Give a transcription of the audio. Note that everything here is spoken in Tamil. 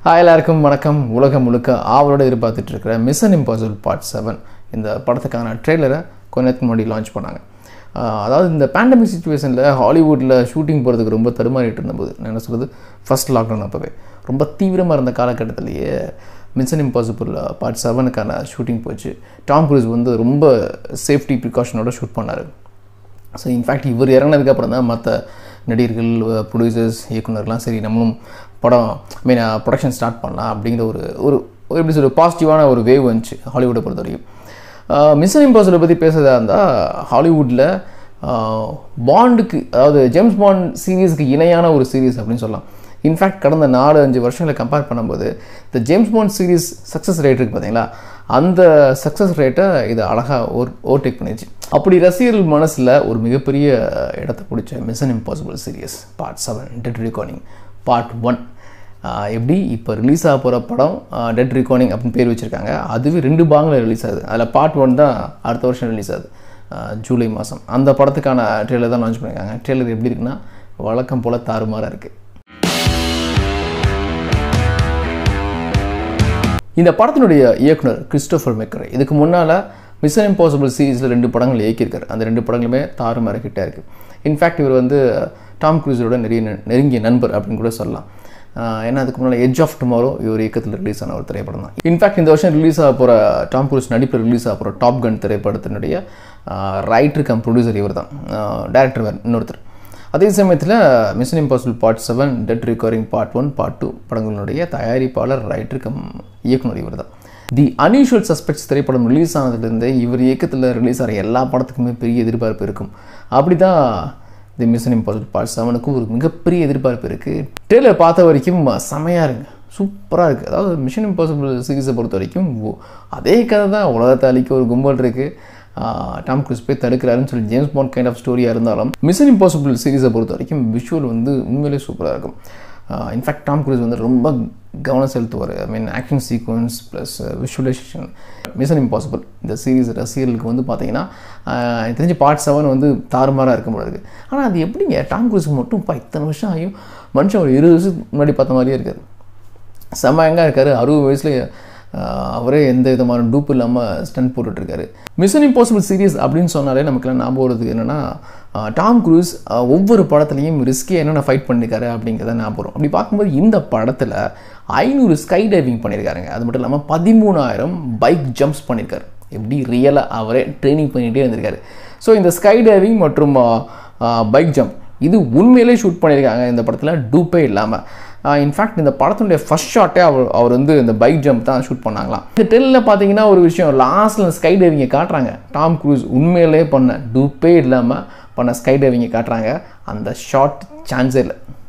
ஹாய் எல்லாருக்கும் வணக்கம் உலகம் முழுக்க ஆவலோடு எதிர்பார்த்துட்டு இருக்கிற மிஷன் இம்பாசிபிள் பார்ட் செவன் இந்த படத்துக்கான ட்ரெய்லரை கொஞ்ச நேரத்துக்கு முன்னாடி லான்ச் பண்ணாங்க ஆஹ் அதாவது இந்த பேண்டமிக் சுச்சுவேஷனில் ஹாலிவுட்டில் ஷூட்டிங் போகிறதுக்கு ரொம்ப தடுமாறிட்டு இருந்தபோது நான் என்ன சொல்கிறது ஃபர்ஸ்ட் லாக்டவுன் அப்போவே ரொம்ப தீவிரமாக இருந்த காலகட்டத்திலேயே மிஷன் இம்பாசிபிள் பார்ட் செவனுக்கான ஷூட்டிங் போச்சு டாம் க்ரூஸ் வந்து ரொம்ப சேஃப்டி ப்ரிகாஷனோட ஷூட் பண்ணார் ஸோ இன்ஃபேக்ட் இவர் இறங்கினதுக்கு அப்புறம் தான் மற்ற நடிகர்கள் ப்ரொடியூசர்ஸ் இயக்குனர்லாம் சரி நம்மளும் படம் ஐ மீன் ப்ரொடக்ஷன் ஸ்டார்ட் பண்ணலாம் அப்படிங்கிற ஒரு ஒரு ஒரு எப்படி சொல்ற பாசிட்டிவான ஒரு வேவ் வந்துச்சு ஹாலிவுட்டை பொறுத்த வரைக்கும் மிஷன் இம்பாசிபிளை பற்றி பேசுறதா இருந்தால் ஹாலிவுட்டில் பாண்டுக்கு அதாவது ஜேம்ஸ் பாண்ட் சீரீஸ்க்கு இணையான ஒரு சீரீஸ் அப்படின்னு சொல்லலாம் இன்ஃபேக்ட் கடந்த நாலு அஞ்சு வருஷங்களை கம்பேர் பண்ணும்போது இந்த James Bond series success rate இருக்குது பார்த்தீங்களா அந்த சக்ஸஸ் ரேட்டை இது அழகாக ஓர் ஓவர்டேக் பண்ணிடுச்சு அப்படி ரசிகர்கள் மனசில் ஒரு மிகப்பெரிய இடத்தை பிடிச்ச Mission Impossible series part seven dead ரெக்கார்டிங் பார்ட் ஒன் எப்படி இப்போ ரிலீஸ் ஆக போகிற படம் டெட் ரெக்கார்டிங் அப்படின்னு பேர் வச்சுருக்காங்க அதுவே ரெண்டு பாகங்களில் ரிலீஸ் ஆகுது அதில் பார்ட் ஒன் தான் அடுத்த வருஷம் ரிலீஸ் ஆகுது ஆஹ் ஜூலை மாதம் அந்த படத்துக்கான ட்ரெய்லர் தான் லான்ச் பண்ணியிருக்காங்க ட்ரெய்லர் எப்படி இருக்குன்னா வழக்கம் போல் தாறுமாறாக இருக்குது இந்த படத்தினுடைய இயக்குனர் கிறிஸ்டோஃபர் மெக்கரை இதுக்கு முன்னால் மிஷன் இம்பாசிபிள் சீரீஸில் ரெண்டு படங்கள் இயக்கியிருக்காரு அந்த ரெண்டு படங்களுமே தாறுமாற கிட்டே இருக்குது இன்ஃபேக்ட் இவர் வந்து டாம் க்ரூஸரோட நிறைய நெ- நெருங்கிய நண்பர் அப்படின்னு கூட சொல்லலாம் ஆஹ் ஏன்னா அதுக்கு முன்னால் எட்ஜ் ஆஃப் டுமாரோ இவர் இயக்கத்தில் ரிலீஸ் ஆன ஒரு திரைப்படம் தான் இன்ஃபேக்ட் இந்த வருஷம் ரிலீஸ் ஆக போகிற டாம் க்ரூஸ் நடிப்பில் ரிலீஸ் ஆக போகிற டாப் கன் திரைப்படத்தினுடைய ரைட்டர் கம் ப்ரொடியூசர் இவர் தான் டேரக்டர் இன்னொருத்தர் அதே சமயத்தில் Mission Impossible part seven dead recovering part one part two படங்களுடைய தயாரிப்பாளர் ரைட்டர் கம் இயக்குனர் இவர் தான் தி அன்யூஷுவல் சஸ்பெக்ட்ஸ் திரைப்படம் ரிலீஸ் ஆனதுலேருந்தே இவர் இயக்கத்தில் ரிலீஸ் ஆகிற எல்லா படத்துக்குமே பெரிய எதிர்பார்ப்பு இருக்கும் அப்படி தான் தி மிஷன் இம்பாசிபிள் பார்ட் செவனுக்கும் ஒரு மிகப்பெரிய எதிர்பார்ப்பு இருக்குது ட்ரெய்லர் பார்த்த வரைக்கும் செமையாக இருங்க சூப்பராக இருக்குது அதாவது மிஷன் இம்பாசிபிள் சீரீஸை பொறுத்த வரைக்கும் ஓ, அதே கதை தான் உலகத்தை அழிக்க ஒரு கும்பல் இருக்குது டாம் க்ரூஸ் போய் தடுக்கிறாருன்னு சொல்லி ஜேம்ஸ் பாண்ட் கைண்ட் ஆஃப் ஸ்டோரியாக இருந்தாலும் மிஷன் இம்பாசிபிள் சீரிஸை பொறுத்த வரைக்கும் விஷுவல் வந்து உண்மையிலேயே சூப்பராக இருக்கும் இன்ஃபேக்ட் டாம் க்ரூஸ் வந்து ரொம்ப கவனம் செலுத்துவார் I mean action sequence plus visualisation Mission Impossible இந்த சீரிஸ் ரசிகர்களுக்கு வந்து பார்த்தீங்கன்னா ஆஹ், எனக்கு தெரிஞ்சு பார்ட் செவன் வந்து தாறுமாறாக இருக்கும் போல இருக்குது ஆனால் அது எப்படிங்க டாம் க்ரூஸுக்கு மட்டும் இப்போ இத்தனை வருஷம் ஆகியும் மனுஷன் ஒரு இருபது வருஷத்துக்கு முன்னாடி பார்த்த மாதிரியே இருக்காது செம்ம எங்கே இருக்காரு அறுபது வயசுல ஆஹ், அவரே எந்த விதமான டூப் இல்லாமல் ஸ்டண்ட் போட்டுட்ருக்காரு மிஷன் இம்பாசிபிள் சீரிஸ் அப்படின்னு சொன்னாலே நமக்குலாம் ஞாபகம் வருது என்னென்னா டாம் க்ரூஸ் ஆஹ், ஒவ்வொரு படத்துலையும் ரிஸ்கியாக என்னென்ன ஃபைட் பண்ணியிருக்காரு அப்படிங்கிறத ஞாபகம் வரும் அப்படி பார்க்கும்போது இந்த படத்தில் ஐநூறு ஸ்கை டைவிங் பண்ணியிருக்காருங்க அது மட்டும் இல்லாமல் பதிமூணாயிரம் பைக் ஜம்ப்ஸ் பண்ணியிருக்காரு எப்படி ரியலாக அவரே ட்ரைனிங் பண்ணிகிட்டே இருந்திருக்காரு ஸோ இந்த ஸ்கை டைவிங் மற்றும் பைக் ஜம்ப் இது உண்மையிலே ஷூட் பண்ணியிருக்காங்க இந்த படத்தில் டூப்பே இல்லாமல் இன்ஃபேக்ட் இந்த படத்தினுடைய ஃபர்ஸ்ட் ஷாட்டே அவர் அவர் வந்து இந்த பைக் ஜம்ப் தான் ஷூட் பண்ணாங்களாம் இந்த டெல்லில் பார்த்தீங்கன்னா ஒரு விஷயம் லாஸ்ட்டில் ஸ்கை டைவிங்கை காட்டுறாங்க டாம் க்ரூஸ் உண்மையிலே பண்ண டூப்பே இல்லாமல் பண்ண ஸ்கை டைவிங்கை காட்டுறாங்க அந்த ஷாட் சான்ஸே இல்லை